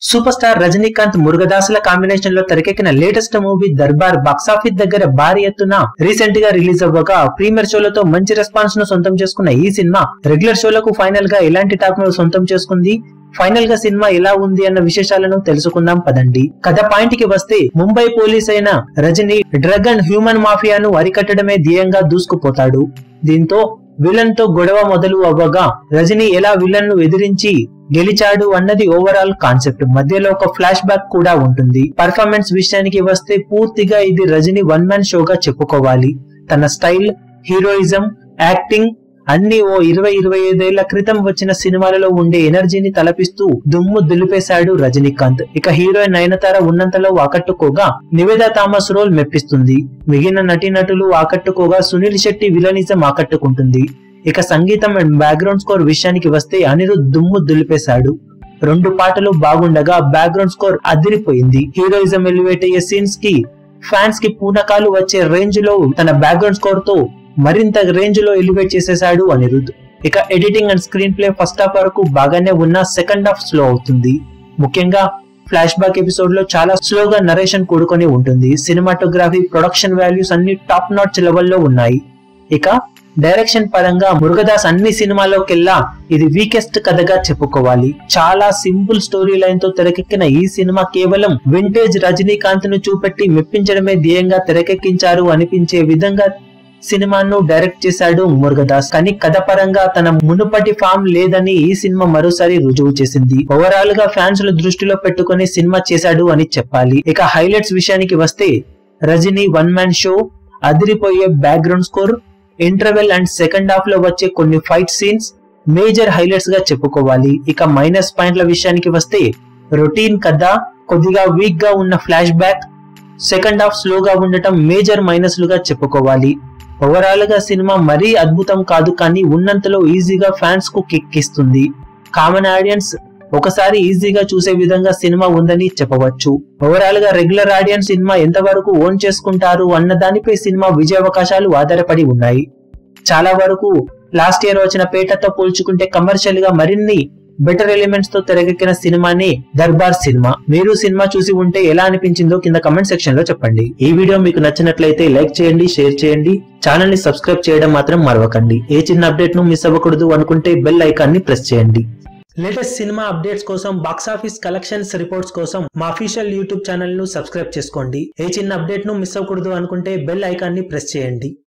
super star Rajinikanth మురుగదాసుల combination లో తెరకెక్కిన లేటెస్ట్ మూవీ దర్బార్ బాక్సాఫీస్ దగ్గర భారీ ఎత్తున రీసెంట్ గా రిలీజ్ అవ్వగా ప్రీమియర్ షోలతో మంచి రెస్పాన్స్ ను సొంతం చేసుకున్న ఈ సినిమా రెగ్యులర్ షోలకు ఫైనల్ గా ఎలాంటి టాక్ ను సొంతం చేసుకుంది ఫైనల్ గా సినిమా ఎలా ఉంది అన్న విశేషాలను తెలుసుకుందాం పదండి కథ పాయింట్ కి వస్తే ముంబై పోలీస్ అయిన రజనీ డ్రగ్ అండ్ హ్యూమన్ మాఫియాను అరికట్టడమే ధ్యేయంగా దూసుకుపోతాడు దీంతో విలన్ తో గొడవ మొదలు అవ్వగా రజనీ ఎలా విలన్ ను ఎదిరించి గెలిచాడు అన్నది ఓవరాల్ కాన్సెప్ట్ మధ్యలో ఒక ఫ్లాష్ బ్యాక్ కూడా ఉంటుంది పర్ఫార్మెన్స్ విషయానికి వస్తే పూర్తిగా ఇది రజనీ వన్ మ్యాన్ షోగా చెప్పుకోవాలి తన స్టైల్ హీరోయిజం యాక్టింగ్ అన్ని ఓ ఇరవై ఇరవై ఐదేళ్ల క్రితం వచ్చిన సినిమాలలో ఉండే ఎనర్జీని తలపిస్తూ దుమ్ము దులిపేశాడు రజనీకాంత్ ఇక హీరోయిన్ నయనతార ఉన్నంతలో ఆకట్టుకోగా నివేదా థామస్ రోల్ మెప్పిస్తుంది మిగిలిన నటీనటులు ఆకట్టుకోగా సునీల్ శెట్టి విలనిజం ఆకట్టుకుంటుంది ఇక సంగీతం అండ్ బ్యాక్గ్రౌండ్ స్కోర్ విషయానికి వస్తే అనిరుద్ దుమ్ము దులిపేశాడు రెండు పాటలు బాగుండగా బ్యాక్గ్రౌండ్ స్కోర్ అదిరిపోయింది హీరోయిజం ఎలివేట్ అయ్యే సీన్స్ కి ఫ్యాన్స్ కి పూనకాలు వచ్చే రేంజ్ లో తన బ్యాక్గ్రౌండ్ స్కోర్ తో మరింత రేంజ్ లో ఎలివేట్ చేసేశాడు అనిరుద్ ఇక editing and screenplay first half వరకు బాగానే ఉన్న సెకండ్ హాఫ్ స్లో అవుతుంది ముఖ్యంగా ఫ్లాష్ బ్యాక్ ఎపిసోడ్ లో చాలా స్లోగా నరేషన్ కూడుకొని ఉంటుంది సినిమాటోగ్రఫీ ప్రొడక్షన్ వాల్యూస్ అన్ని టాప్ నాచ్ లెవెల్లో ఉన్నాయి ఇక డైరెక్షన్ పరంగా మురుగదాస్ అన్ని సినిమాలోకెల్లా ఇది వీకెస్ట్ కథగా చెప్పుకోవాలి చాలా సింపుల్ స్టోరీ లైన్ తో తెరకెక్కిన ఈ సినిమా కేవలం వింటేజ్ రజనీకాంత్ ను చూపెట్టి మెప్పించడమే ధ్యేయంగా తెరకెక్కించారు అనిపించే విధంగా సినిమాను డైరెక్ట్ చేశాడు మురుగదాస్ కానీ కథ పరంగా తన మునుపటి ఫామ్ లేదని ఈ సినిమా మరోసారి రుజువు చేసింది ఓవరాల్ గా ఫ్యాన్స్ లు దృష్టిలో పెట్టుకుని సినిమా చేశాడు అని చెప్పాలి ఇక హైలైట్స్ విషయానికి వస్తే రజనీ వన్ మ్యాన్ షో అదిరిపోయే background score interval and second half లో వచ్చే కొన్ని ఫైట్ సీన్స్ మేజర్ హైలైట్స్ గా చెప్పుకోవాలి ఇక మైనస్ పాయింట్ల విషయానికి వస్తే రొటీన్ కథ కొద్దిగా వీక్ గా ఉన్న ఫ్లాష్ బ్యాక్ సెకండ్ హాఫ్ స్లోగా ఉండటం మేజర్ మైనస్ లుగా చెప్పుకోవాలి ఓవరాల్ గా సినిమా మరీ అద్భుతం కాదు కానీ ఉన్నంతలో ఈజీగా ఫ్యాన్స్ కు కిక్ ఇస్తుంది కామన్ ఆడియన్స్ ఒకసారి ఈజీగా చూసే విధంగా సినిమా ఉందని చెప్పవచ్చు ఓవరాల్ గా రెగ్యులర్ ఆడియన్స్ సినిమా ఎంతవరకు ఓన్ చేసుకుంటారు అన్న దానిపై సినిమా విజయావకాశాలు ఆధారపడి ఉన్నాయి చాలా వరకు లాస్ట్ ఇయర్ వచ్చిన పేటతో పోల్చుకుంటే కమర్షియల్ గా మరిన్ని బెటర్ ఎలిమెంట్స్ తో తెరకెక్కిన సినిమానే దర్బార్ సినిమా మీరు సినిమా చూసి ఉంటే ఎలా అనిపించిందో కింద కమెంట్ సెక్షన్ లో చెప్పండి ఈ వీడియో మీకు నచ్చినట్లయితే లైక్ చేయండి షేర్ చేయండి ఛానల్ ని సబ్స్క్రైబ్ చేయడం మాత్రం మరవకండి ఏ చిన్న అప్డేట్ ను మిస్ అవ్వకూడదు అనుకుంటే బెల్ ఐకాన్ ని ప్రెస్ చేయండి లేటెస్ట్ సినిమా అప్డేట్స్ కోసం బాక్సాఫీస్ కలెక్షన్స్ రిపోర్ట్స్ కోసం మా అఫీషియల్ యూట్యూబ్ ఛానల్ ను సబ్స్క్రైబ్ చేసుకోండి ఏ చిన్న అప్డేట్ ను మిస్ అవ్వకూడదు అనుకుంటే బెల్ ఐకాన్ ని ప్రెస్ చేయండి